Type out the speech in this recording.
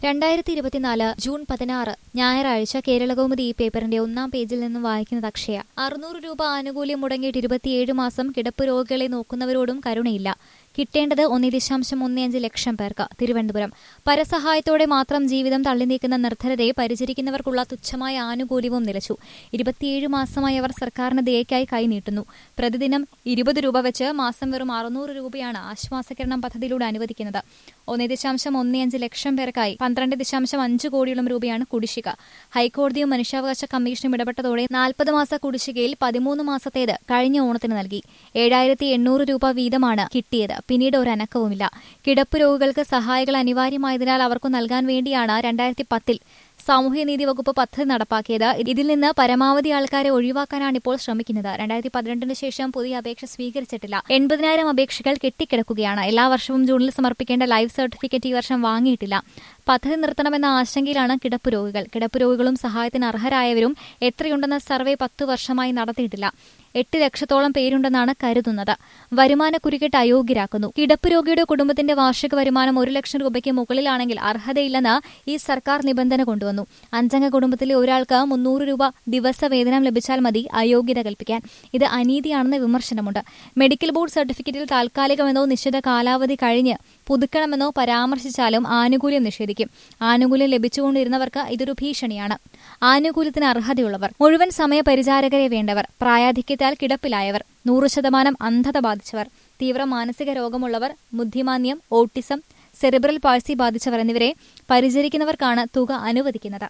രണ്ടായിരത്തി ഇരുപത്തിനാല് ജൂൺ പതിനാറ് ഞായറാഴ്ച കേരളകൗമുദി ഈ പേപ്പറിന്റെ ഒന്നാം പേജിൽ നിന്നും വായിക്കുന്നത് അക്ഷയ അറുന്നൂറ് രൂപ ആനുകൂല്യം മുടങ്ങിയിട്ട് ഇരുപത്തിയേഴ് മാസം കിടപ്പ് രോഗികളെ നോക്കുന്നവരോടും കരുണയില്ല കിട്ടേണ്ടത് ഒന്നേ ദശാംശം ഒന്നേ അഞ്ച് ലക്ഷം പേർക്ക് തിരുവനന്തപുരം പരസഹായത്തോടെ മാത്രം ജീവിതം തള്ളി നീക്കുന്ന നിർധനരെ പരിചരിക്കുന്നവർക്കുള്ള തുച്ഛമായ ആനുകൂല്യവും നിലച്ചു ഇരുപത്തിയേഴ് മാസമായി അവർ സർക്കാരിന് ദയക്കായി കൈനീട്ടുന്നു പ്രതിദിനം ഇരുപത് രൂപ വെച്ച് മാസം വെറും അറുന്നൂറ് രൂപയാണ് ആശ്വാസകിരണം പദ്ധതിയിലൂടെ അനുവദിക്കുന്നത് ഒന്നേ ദശാംശം ഒന്നേ അഞ്ച് ലക്ഷം പേർക്കായി പന്ത്രണ്ട് ദശാംശം അഞ്ച് കോടിയോളം രൂപയാണ് കുടിശ്ശിക ഹൈക്കോടതിയും മനുഷ്യാവകാശ കമ്മീഷനും ഇടപെട്ടതോടെ നാൽപ്പത് മാസ കുടിശ്ശികയിൽ പതിമൂന്ന് മാസത്തേത് കഴിഞ്ഞ ഓണത്തിന് നൽകി ഏഴായിരത്തി എണ്ണൂറ് രൂപ വീതമാണ് കിട്ടിയത് പിന്നീട് ഒരു അനക്കവുമില്ല കിടപ്പ് രോഗികൾക്ക് സഹായികൾ അനിവാര്യമായതിനാൽ അവർക്ക് നൽകാൻ വേണ്ടിയാണ് രണ്ടായിരത്തി പത്തിൽ സാമൂഹ്യനീതി വകുപ്പ് പദ്ധതി നടപ്പാക്കിയത് ഇതിൽ നിന്ന് പരമാവധി ആൾക്കാരെ ഒഴിവാക്കാനാണ് ഇപ്പോൾ ശ്രമിക്കുന്നത് രണ്ടായിരത്തി പതിനെട്ടിന് ശേഷം പുതിയ അപേക്ഷ സ്വീകരിച്ചിട്ടില്ല എൺപതിനായിരം അപേക്ഷകൾ കെട്ടിക്കിടക്കുകയാണ് എല്ലാ വർഷവും ജൂണിൽ സമർപ്പിക്കേണ്ട ലൈഫ് സർട്ടിഫിക്കറ്റ് ഈ വർഷം വാങ്ങിയിട്ടില്ല പദ്ധതി നിർത്തണമെന്ന ആശങ്കയിലാണ് കിടപ്പ് രോഗികൾ കിടപ്പ് രോഗികളും സഹായത്തിന് അർഹരായവരും എത്രയുണ്ടെന്ന സർവേ പത്തു വർഷമായി നടത്തിയിട്ടില്ല എട്ട് ലക്ഷത്തോളം പേരുണ്ടെന്നാണ് കരുതുന്നത് വരുമാന കുരുക്കിട്ട് അയോഗ്യരാക്കുന്നു കിടപ്പ് രോഗിയുടെ കുടുംബത്തിന്റെ വാർഷിക വരുമാനം ഒരു ലക്ഷം രൂപയ്ക്ക് മുകളിലാണെങ്കിൽ അർഹതയില്ലെന്ന് ഈ സർക്കാർ നിബന്ധന കൊണ്ടുവന്നു അഞ്ചംഗ കുടുംബത്തിലെ ഒരാൾക്ക് മുന്നൂറ് രൂപ ദിവസ വേതനം ലഭിച്ചാൽ മതി അയോഗ്യത കൽപ്പിക്കാൻ ഇത് അനീതിയാണെന്ന് വിമർശനമുണ്ട് മെഡിക്കൽ ബോർഡ് സർട്ടിഫിക്കറ്റിൽ താൽക്കാലികമെന്നോ നിശ്ചിത കാലാവധി കഴിഞ്ഞ് പുതുക്കണമെന്നോ പരാമർശിച്ചാലും ആനുകൂല്യം നിഷേധിക്കും ആനുകൂല്യം ലഭിച്ചുകൊണ്ടിരുന്നവർക്ക് ഇതൊരു ഭീഷണിയാണ് ആനുകൂല്യത്തിന് അർഹതയുള്ളവർ മുഴുവൻ സമയ പരിചാരകരെ വേണ്ടവർ പ്രായാധിക്യത്താൽ കിടപ്പിലായവർ നൂറ് ശതമാനം അന്ധത ബാധിച്ചവർ തീവ്ര മാനസിക രോഗമുള്ളവർ ബുദ്ധിമാന്യം ഓട്ടിസം സെറിബ്രൽ പാഴ്സി ബാധിച്ചവർ എന്നിവരെ പരിചരിക്കുന്നവർക്കാണ് തുക അനുവദിക്കുന്നത്